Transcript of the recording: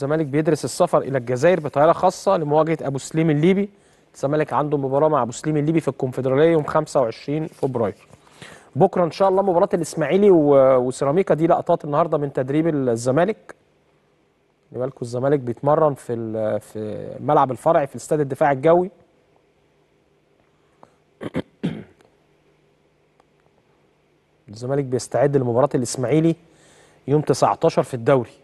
الزمالك بيدرس السفر الى الجزائر بطياره خاصه لمواجهه ابو سليم الليبي الزمالك عنده مباراه مع ابو سليم الليبي في الكونفدراليه يوم 25 فبراير بكره ان شاء الله مباراه الاسماعيلي و- وسيراميكا دي لقطات النهارده من تدريب الزمالك خلي بالكم الزمالك بيتمرن في ال- في ملعب الفرعي في استاد الدفاع الجوي الزمالك بيستعد لمباراه الاسماعيلي يوم 19 في الدوري